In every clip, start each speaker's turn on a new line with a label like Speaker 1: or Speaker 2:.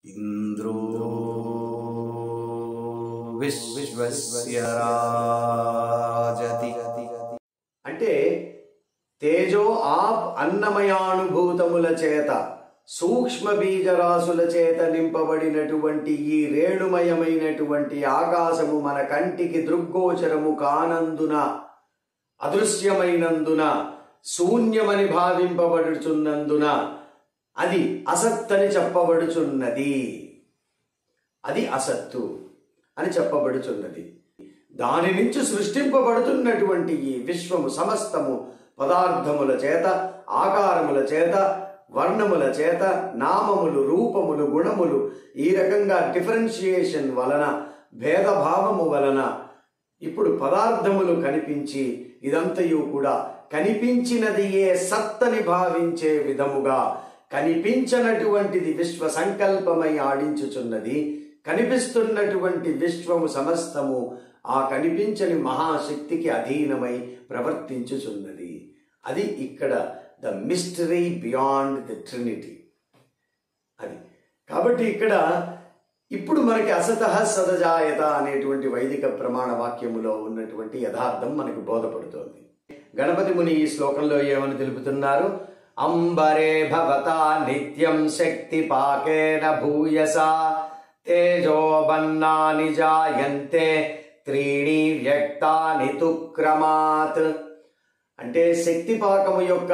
Speaker 1: इन्द्रो విశ్వస్య రాజతి అంటే తేజో ఆప్ అన్నమయానుభూతముల చేత సూక్ష్మ బీజరాశుల చేత నింపబడినటువంటి ఈ రేణుమయమైనటువంటి ఆకాశము మన కంటికి దృగ్గోచరము కానందున అదృశ్యమైనందున శూన్యమని భావింపబడుచున్నందున అది అసత్తని చెప్పబడుచున్నది అది అసత్తు అని చెప్పబడుచున్నది దాని నుంచి సృష్టింపబడుతున్నటువంటి ఈ విశ్వము సమస్తము పదార్థముల చేత ఆకారముల చేత వర్ణముల చేత నామములు రూపములు గుణములు ఈ రకంగా డిఫరెన్షియేషన్ వలన భేదభావము వలన ఇప్పుడు పదార్థములు కనిపించి ఇదంతయు కూడా కనిపించినది ఏ సత్తని భావించే విధముగా కనిపించనటువంటిది విశ్వ సంకల్పమై ఆడించుచున్నది కనిపిస్తున్నటువంటి విశ్వము సమస్తము ఆ కనిపించని మహాశక్తికి అధీనమై ప్రవర్తించుచున్నది అది ఇక్కడ the mystery beyond the trinity అది కాబట్టి ఇక్కడ ఇప్పుడు మనకి అసత సదజాయత అనేటువంటి వైదిక ప్రమాణ వాక్యములో ఉన్నటువంటి యథార్థం మనకు బోధపడుతోంది గణపతి ముని ఈ శ్లోకంలో ఏమని తెలుపుతున్నారు అంబరే భవత నిత్యం శక్తి పాకేన భూయస తేజోబన్నాని జాయంతే త్రీణి వ్యక్తాని తుక్రమాత్ అంటే శక్తి పాకము యొక్క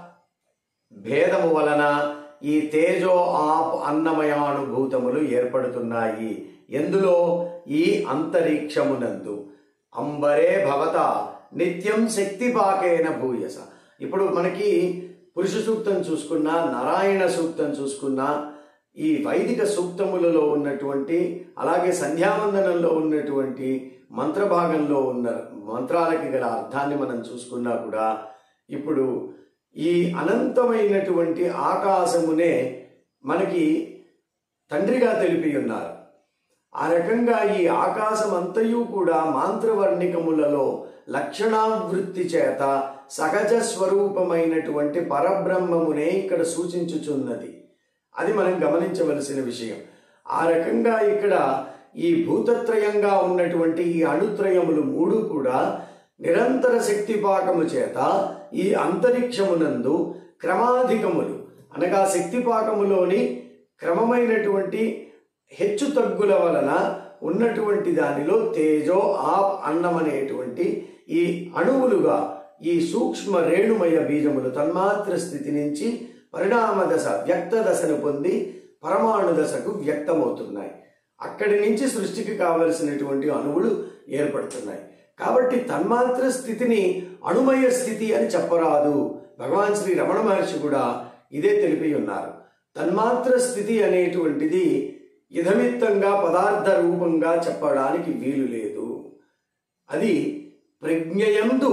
Speaker 1: భేదము వలన ఈ తేజో ఆప్ అన్నమయానుభూతములు ఏర్పడుతున్నాయి ఎందులో ఈ అంతరిక్షమునందు అంబరే భవత నిత్యం శక్తి పాకేన భూయస ఇప్పుడు మనకి పురుష సూక్తం చూసుకున్నా నారాయణ సూక్తం చూసుకున్నా ఈ వైదిక సూక్తములలో ఉన్నటువంటి అలాగే సంధ్యావందనంలో ఉన్నటువంటి మంత్రభాగంలో ఉన్న మంత్రాలకి గల అర్థాన్ని మనం చూసుకున్నా కూడా ఇప్పుడు ఈ అనంతమైనటువంటి ఆకాశమునే మనకి తండ్రిగా తెలిపి ఉన్నారు ఆ రకంగా ఈ ఆకాశం అంతయు కూడా మాంత్రవర్ణికములలో లక్షణావృత్తి చేత సహజ స్వరూపమైనటువంటి పరబ్రహ్మమునే ఇక్కడ సూచించుచున్నది అది మనం గమనించవలసిన విషయం ఆ రకంగా ఇక్కడ ఈ భూతత్రయంగా ఉన్నటువంటి ఈ అణుత్రయములు మూడు కూడా నిరంతర శక్తిపాకము చేత ఈ అంతరిక్షమునందు క్రమాధికములు అనగా శక్తిపాకములోని క్రమమైనటువంటి హెచ్చు తగ్గుల వలన ఉన్నటువంటి దానిలో తేజో ఆప్ అన్నమనేటువంటి ఈ అణువులుగా ఈ సూక్ష్మ రేణుమయ బీజములు తన్మాత్ర స్థితి నుంచి పరిణామ దశ వ్యక్త దశను పొంది పరమాణు దశకు వ్యక్తమవుతున్నాయి అక్కడి నుంచి సృష్టికి కావలసినటువంటి అణువులు ఏర్పడుతున్నాయి కాబట్టి తన్మాత్ర స్థితిని అణుమయ స్థితి అని చెప్పరాదు భగవాన్ శ్రీ రమణ మహర్షి కూడా ఇదే తెలిపి ఉన్నారు తన్మాత్ర స్థితి అనేటువంటిది ఇధమిత్తంగా పదార్థ రూపంగా చెప్పడానికి వీలు లేదు అది ప్రజ్ఞయందు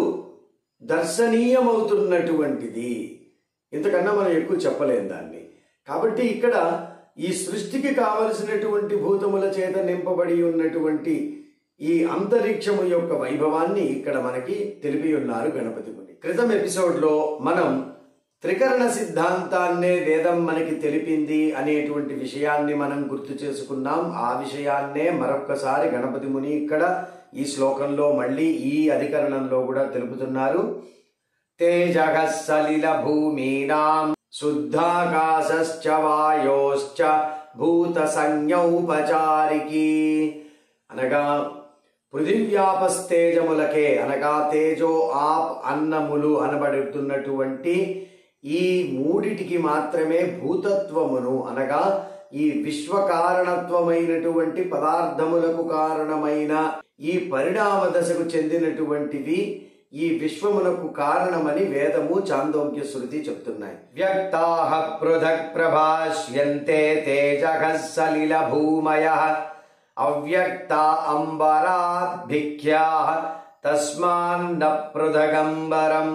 Speaker 1: దర్శనీయమవుతున్నటువంటిది ఇంతకన్నా మనం ఎక్కువ చెప్పలేం దాన్ని కాబట్టి ఇక్కడ ఈ సృష్టికి కావలసినటువంటి భూతముల చేత నింపబడి ఉన్నటువంటి ఈ అంతరిక్షము యొక్క వైభవాన్ని ఇక్కడ మనకి తెలిపి ఉన్నారు గణపతి ముని క్రితం ఎపిసోడ్లో మనం త్రికరణ సిద్ధాంతాన్నే వేదం మనకి తెలిపింది అనేటువంటి విషయాన్ని మనం గుర్తు చేసుకున్నాం ఆ విషయాన్నే మరొక్కసారి గణపతి ముని ఇక్కడ ఈ శ్లోకంలో మళ్ళీ ఈ అధికరణంలో కూడా తెలుపుతున్నారు తేజ సలిల భూమీనాం శుద్ధాకాశ్చ వాయోశ్చ భూత సంజ్ఞౌపచారికి అనగా పృథివ్యాపస్తేజములకే అనగా తేజో ఆప్ అన్నములు అనబడుతున్నటువంటి ఈ మూడిటికి మాత్రమే భూతత్వమును అనగా ఈ విశ్వకారణత్వమైనటువంటి పదార్థములకు కారణమైన ఈ పరిణామ దశకు చెందినటువంటివి ఈ విశ్వమునకు కారణమని వేదము చాందోగ్య శృతి చెప్తున్నాయి వ్యక్తాహ పృథక్ ప్రభాష్యంతే తేజ సలిల భూమయ అవ్యక్త అంబరాద్భిఖ్యా తస్మాన్న పృథగంబరం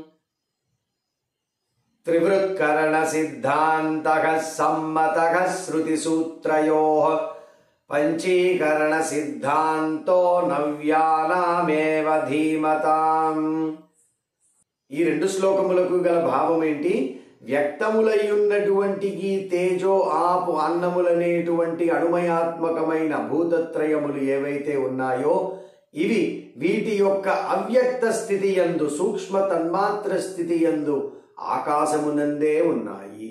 Speaker 1: త్రివృత్కరణ సిద్ధాంత సమ్మత శృతి సూత్రయో పంచీకరణ సిద్ధాంతో నవ్యానామేవ ధీమతాం ఈ రెండు శ్లోకములకు గల భావం ఏంటి వ్యక్తములై ఉన్నటువంటి ఈ తేజో ఆపు అన్నములనేటువంటి అణుమయాత్మకమైన భూతత్రయములు ఏవైతే ఉన్నాయో ఇవి వీటి యొక్క అవ్యక్త స్థితి యందు సూక్ష్మ తన్మాత్ర స్థితి యందు ఆకాశమునందే ఉన్నాయి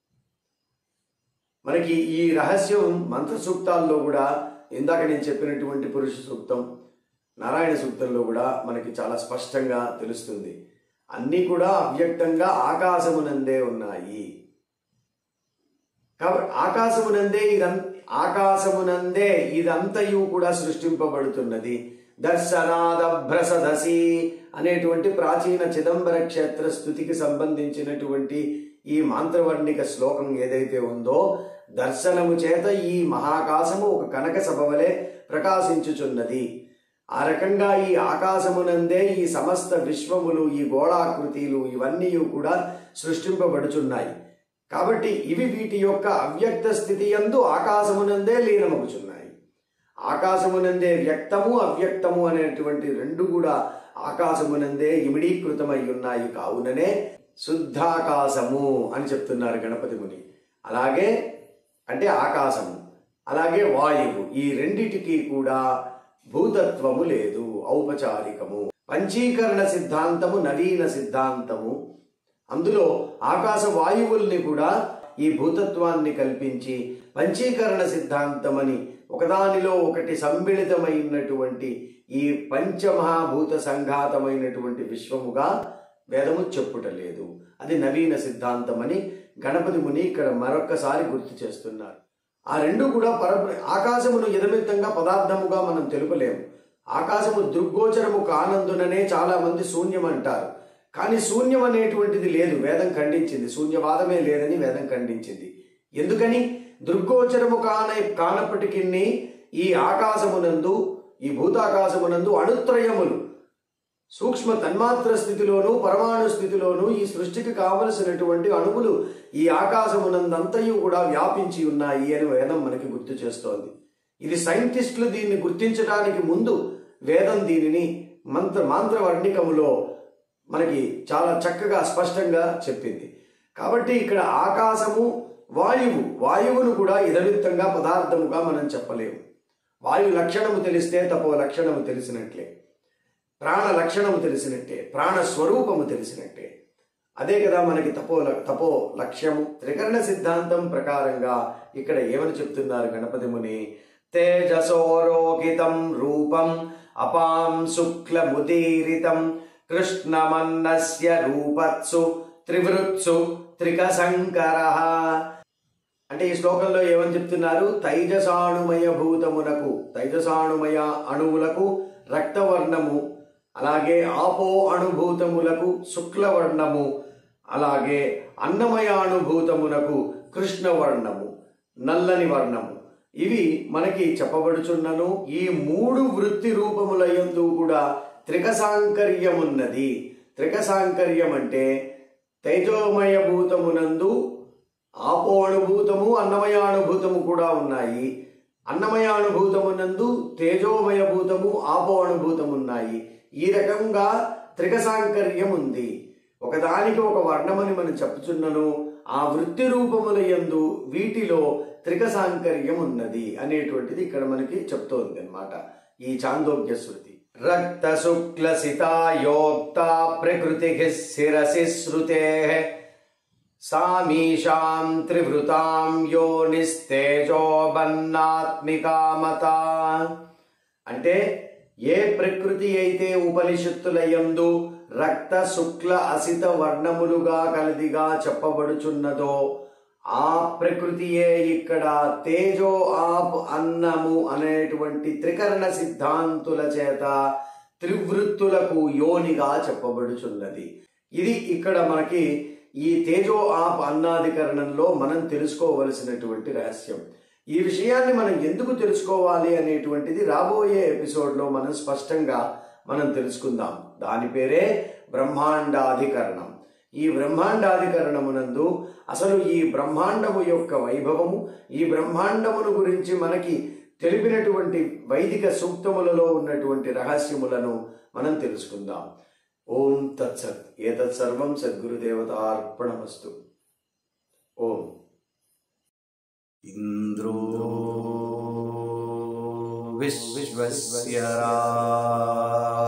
Speaker 1: మనకి ఈ రహస్యం మంత్ర సూక్తాల్లో కూడా ఇందాక నేను చెప్పినటువంటి పురుష సూక్తం నారాయణ సూక్తంలో కూడా మనకి చాలా స్పష్టంగా తెలుస్తుంది అన్నీ కూడా అవ్యక్తంగా ఆకాశమునందే ఉన్నాయి కాబట్టి ఆకాశమునందే ఇదం ఆకాశమునందే ఇదంతయు కూడా సృష్టింపబడుతున్నది దర్శనాదభ్రసదసి అనేటువంటి ప్రాచీన చిదంబర క్షేత్ర స్థుతికి సంబంధించినటువంటి ఈ మాంత్రవర్ణిక శ్లోకం ఏదైతే ఉందో దర్శనము చేత ఈ మహాకాశము ఒక కనక సభవలే ప్రకాశించుచున్నది ఆ రకంగా ఈ ఆకాశమునందే ఈ సమస్త విశ్వములు ఈ గోళాకృతిలు ఇవన్నీ కూడా సృష్టింపబడుచున్నాయి కాబట్టి ఇవి వీటి యొక్క అవ్యక్త స్థితి యందు ఆకాశమునందే లీనమగుచున్నాయి ఆకాశమునందే వ్యక్తము అవ్యక్తము అనేటువంటి రెండు కూడా ఆకాశమునందే ఇమిడీకృతమై ఉన్నాయి కావుననే శుద్ధాకాశము అని చెప్తున్నారు గణపతి ముని అలాగే అంటే ఆకాశము అలాగే వాయువు ఈ రెండిటికి కూడా భూతత్వము లేదు ఔపచారికము పంచీకరణ సిద్ధాంతము నవీన సిద్ధాంతము అందులో ఆకాశ వాయువుల్ని కూడా ఈ భూతత్వాన్ని కల్పించి పంచీకరణ సిద్ధాంతమని ఒకదానిలో ఒకటి సమ్మిళితమైనటువంటి ఈ పంచమహాభూత సంఘాతమైనటువంటి విశ్వముగా వేదము చెప్పుటలేదు అది నవీన సిద్ధాంతమని గణపతి ముని ఇక్కడ మరొక్కసారి గుర్తు చేస్తున్నారు ఆ రెండు కూడా పర ఆకాశమును యథమిత్తంగా పదార్థముగా మనం తెలుపలేము ఆకాశము దృగ్గోచరము కానందుననే చాలా మంది శూన్యం అంటారు కానీ శూన్యం అనేటువంటిది లేదు వేదం ఖండించింది శూన్యవాదమే లేదని వేదం ఖండించింది ఎందుకని దృగ్గోచరము కాన కానప్పటికీ ఈ ఆకాశమునందు ఈ భూతాకాశమునందు అణుత్రయములు సూక్ష్మ తన్మాత్ర స్థితిలోను పరమాణు స్థితిలోను ఈ సృష్టికి కావలసినటువంటి అణువులు ఈ ఆకాశమునందంతయు కూడా వ్యాపించి ఉన్నాయి అని వేదం మనకి గుర్తు చేస్తోంది ఇది సైంటిస్టులు దీన్ని గుర్తించడానికి ముందు వేదం దీనిని మంత్ర మాంత్రవర్ణికములో మనకి చాలా చక్కగా స్పష్టంగా చెప్పింది కాబట్టి ఇక్కడ ఆకాశము వాయువు వాయువును కూడా ఇదవిత్తంగా పదార్థముగా మనం చెప్పలేము వాయు లక్షణము తెలిస్తే తపో లక్షణము తెలిసినట్లే ప్రాణ లక్షణము తెలిసినట్టే ప్రాణ స్వరూపము తెలిసినట్టే అదే కదా మనకి తపో తపో లక్ష్యము త్రికరణ సిద్ధాంతం ప్రకారంగా ఇక్కడ ఏమని చెప్తున్నారు గణపతి ముని తేజసోరోహితం రూపం అపాం శుక్లముదీరితం కృష్ణమన్నస్య రూపత్సు త్రివృత్సు త్రికశంకర అంటే ఈ శ్లోకంలో ఏమని చెప్తున్నారు తైజసాణుమయ భూతమునకు తైజసాణుమయ అణువులకు రక్తవర్ణము అలాగే ఆపో అణుభూతములకు శుక్లవర్ణము అలాగే అన్నమయ అణుభూతమునకు కృష్ణవర్ణము నల్లని వర్ణము ఇవి మనకి చెప్పబడుచున్నను ఈ మూడు వృత్తి రూపముల యందు కూడా త్రికసాంకర్యమున్నది త్రికసాంకర్యం అంటే తేజోమయ భూతమునందు ఆపోణుభూతము అన్నమయానుభూతము కూడా ఉన్నాయి అన్నమయానుభూతమునందు తేజోమయ భూతము ఆపో అణుభూతము ఉన్నాయి ఈ రకంగా త్రికసాంకర్యం ఉంది ఒకదానికి ఒక వర్ణమని మనం చెప్పుచున్నను ఆ వృత్తి రూపముల యందు వీటిలో త్రికసాంకర్యం ఉన్నది అనేటువంటిది ఇక్కడ మనకి చెప్తోంది అన్నమాట ఈ చాందోగ్య శృతి రక్త శుక్ల సితాయోక్త ప్రకృతి శిరసి శృతే సామీషాం త్రివృతాం యోనిస్తేజోబన్నాత్మికామత అంటే ఏ ప్రకృతి అయితే ఉపనిషత్తుల యందు రక్త శుక్ల అసిత వర్ణములుగా కలదిగా చెప్పబడుచున్నదో ఆ ప్రకృతియే ఇక్కడ తేజో ఆప్ అన్నము అనేటువంటి త్రికరణ సిద్ధాంతుల చేత త్రివృత్తులకు యోనిగా చెప్పబడుచున్నది ఇది ఇక్కడ మనకి ఈ తేజో ఆప్ అన్నాధికరణంలో మనం తెలుసుకోవలసినటువంటి రహస్యం ఈ విషయాన్ని మనం ఎందుకు తెలుసుకోవాలి అనేటువంటిది రాబోయే ఎపిసోడ్లో మనం స్పష్టంగా మనం తెలుసుకుందాం దాని పేరే బ్రహ్మాండాధికరణం ఈ బ్రహ్మాండాధికరణమునందు అసలు ఈ బ్రహ్మాండము యొక్క వైభవము ఈ బ్రహ్మాండమును గురించి మనకి తెలిపినటువంటి వైదిక సూక్తములలో ఉన్నటువంటి రహస్యములను మనం తెలుసుకుందాం ఓం తత్సత్ ఏతత్ సర్వం సద్గురుదేవతార్పణమస్తు ఓం
Speaker 2: इन्द्रो विश्वस्य